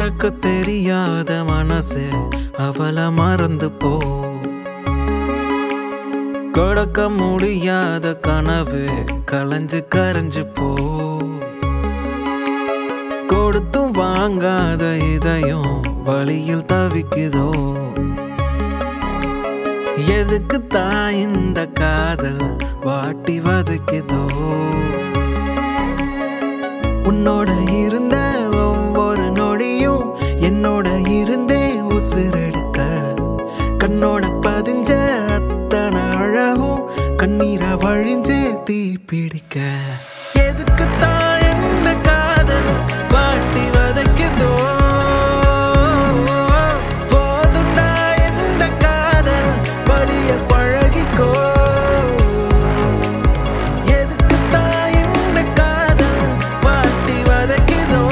மறக்க தெரியாத மனசு அவளை மறந்து போ கொடுக்க முடியாத கனவு கலைஞ்சு கரைஞ்சு போ கொடுத்தும் வாங்காத இதயம் வழியில் தவிக்குதோ எதுக்கு தான் இந்த காதல் வாட்டி வதைக்குதோ உன்னோட இருந்த ஒவ்வொரு நொடியும் என்னோட இருந்தே உசிரெடுக்க கண்ணோட பதிஞ்ச அத்தனை அழகும் கண்ணீரை வழிஞ்சு தீ பிடிக்க எதுக்கு தான் இந்த காதல் வாட்டி வதைக்குதோ போதுண்டா இந்த காதல் வழிய பழகிக்கோ எதுக்கு தான் இந்த காதல் வாட்டி வதைக்குதோ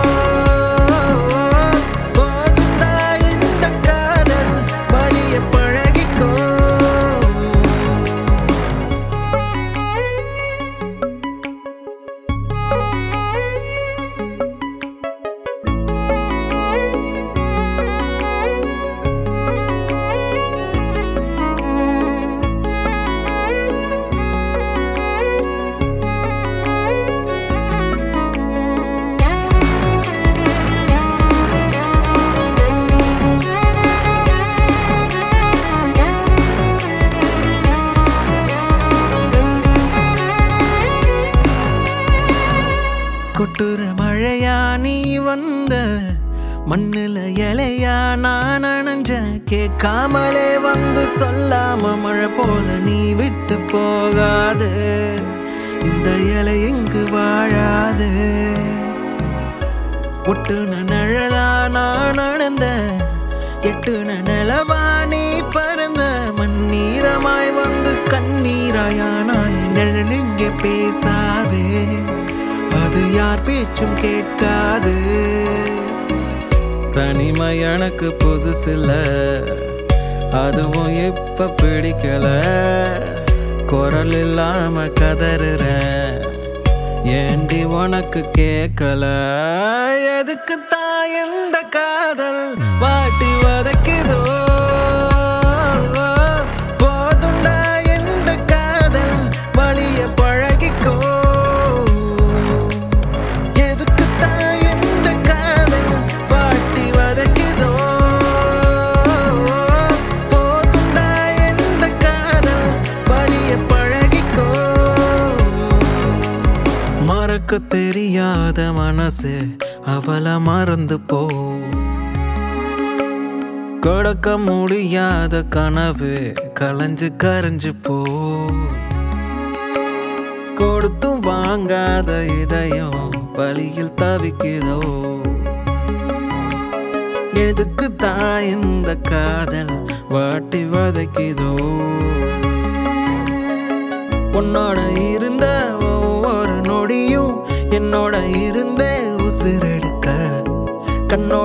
போதுண்டா இந்த காதல் வழிய பழகிக்கோ கொட்டுற மழையா நீ வந்த மண்ணுல இலையா நான் நனைஞ்ச கேட்காமலே வந்து சொல்லாம மழை போல நீ விட்டு போகாது இந்த இலை இங்கு வாழாது ஒட்டுன நிழலா நான் நடந்த எட்டுன நிலவா நீ பறந்த மண்ணீரமாய் வந்து கண்ணீராயானாய் நிழல் இங்கே பேசாதே அது யார் பேச்சும் கேட்காது தனிமை எனக்கு புதுசில்ல அதுவும் இப்ப பிடிக்கல குரல் இல்லாம கதறுறேன் ஏண்டி உனக்கு கேட்கல எதுக்கு தான் இந்த காதல் வாட்டி வதைக்குதோ போதுண்டா இந்த காதல் வழிய பழகிக்கோ எதுக்கு தான் இந்த காதல் வாட்டி வதைக்குதோ போதுண்டா இந்த காதல் வழிய பழகிக்கோ மறக்க தெரியாத மனசு அவளை மறந்து போ கொடுக்க முடியாத கனவு கலைஞ்சு கரைஞ்சு போ கொடுத்தும் வாங்காத இதயம் வழியில் தவிக்குதோ எதுக்கு தான் இந்த காதல் வாட்டி வதைக்குதோ உன்னோட இருந்த ஒவ்வொரு நொடியும் என்னோட இருந்தே உசிரெடுக்க கண்ணோட